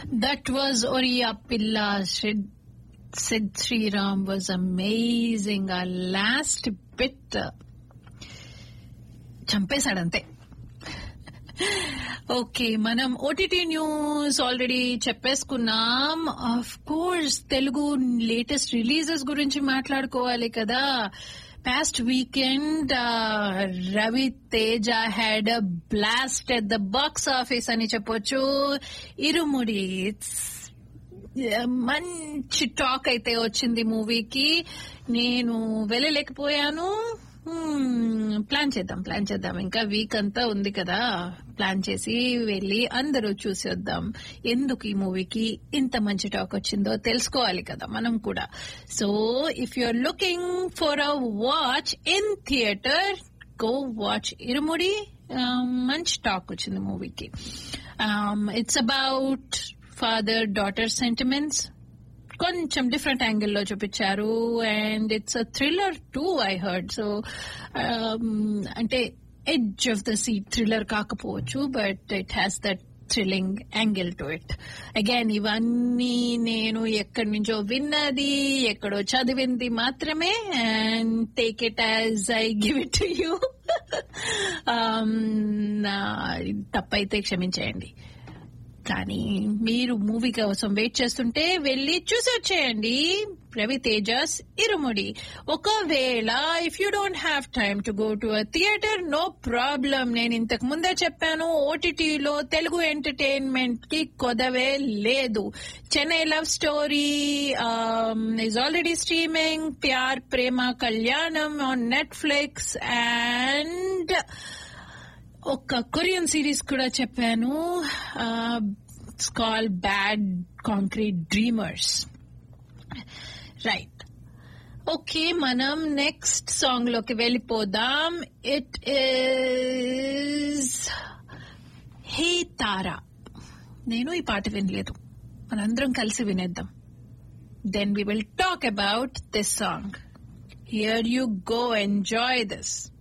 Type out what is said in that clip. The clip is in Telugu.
దట్ వాజ్ ఒరియా పిల్ల Sid Sriram was amazing uh last bit చంపేశాడంతే ఓకే మనం ఓటీటీ న్యూస్ ఆల్రెడీ చెప్పేసుకున్నాం of course Telugu latest releases గురించి మాట్లాడుకోవాలి కదా past weekend Ravi Teja had a blast at the box office అని చెప్పొచ్చు ఇరుముడి మంచి టాక్ అయితే వచ్చింది మూవీకి నేను వెళ్ళలేకపోయాను ప్లాన్ చేద్దాం ప్లాన్ చేద్దాం ఇంకా వీక్ అంతా ఉంది కదా ప్లాన్ చేసి వెళ్ళి అందరూ చూసేద్దాం ఎందుకు ఈ మూవీకి ఇంత మంచి టాక్ వచ్చిందో తెలుసుకోవాలి కదా మనం కూడా so if you're looking for a watch in theatre go watch Irumudi మంచి టాక్ వచ్చింది మూవీకి it's about father daughter sentiments కొంచెం డిఫరెంట్ యాంగిల్లో చూపించారు and it's a thriller too I heard so అంటే edge of the seat thriller కాకపోవచ్చు but it has that thrilling angle to it again ఇవన్నీ నేను ఎక్కడి నుంచో విన్నది ఎక్కడో చదివింది మాత్రమే and take it as I give it to you తప్పైతే క్షమించేయండి కానీ మీరు మూవీ కోసం వెయిట్ చేస్తుంటే వెళ్ళి చూసి వచ్చేయండి రవి తేజస్ ఇరుముడి ఒకవేళ if you don't have time to go to a theatre no problem నేను ఇంతకు ముందే చెప్పాను ఓటీటీలో తెలుగు ఎంటర్టైన్మెంట్ కి కొదవే లేదు Chennai love story is already streaming Pyar Prema Kalyanam on Netflix and ఒక కొరియన్ సిరీస్ కూడా చెప్పాను it's call bad concrete dreamers right okay మనం నెక్స్ట్ సాంగ్ లోకి వెళ్ళిపోదాం ఇట్ ఈస్ హే తారా నేను ఈ పాట వినలేదు మనందరం కలిసి వినేద్దాం then we will talk about this song here you go enjoy this